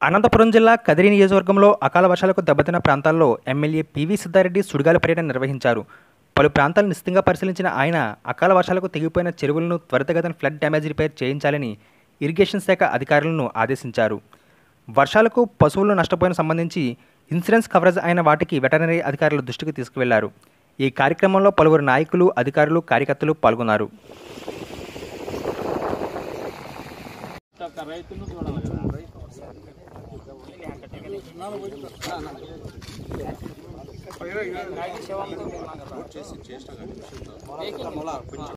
అనంతపురం జిల్లా కదిరి నియోజకవర్గంలో అకాల వర్షాలకు దెబ్బతిన్న ప్రాంతాల్లో ఎమ్మెల్యే పివి సిద్ధారెడ్డి సుడిగాలి పర్యటన నిర్వహించారు పలు ప్రాంతాలు నిశ్చితంగా పరిశీలించిన ఆయన అకాల వర్షాలకు తెగిపోయిన చెరువులను త్వరితగతిన ఫ్లడ్ డ్యామేజ్ రిపేర్ చేయించాలని ఇరిగేషన్ శాఖ అధికారులను ఆదేశించారు వర్షాలకు పశువులు నష్టపోయిన సంబంధించి ఇన్సూరెన్స్ కవరేజ్ అయిన వాటికి వెటర్నరీ అధికారుల దృష్టికి తీసుకువెళ్లారు ఈ కార్యక్రమంలో పలువురు నాయకులు అధికారులు కార్యకర్తలు పాల్గొన్నారు ఒక రైతును చూడాలి కదా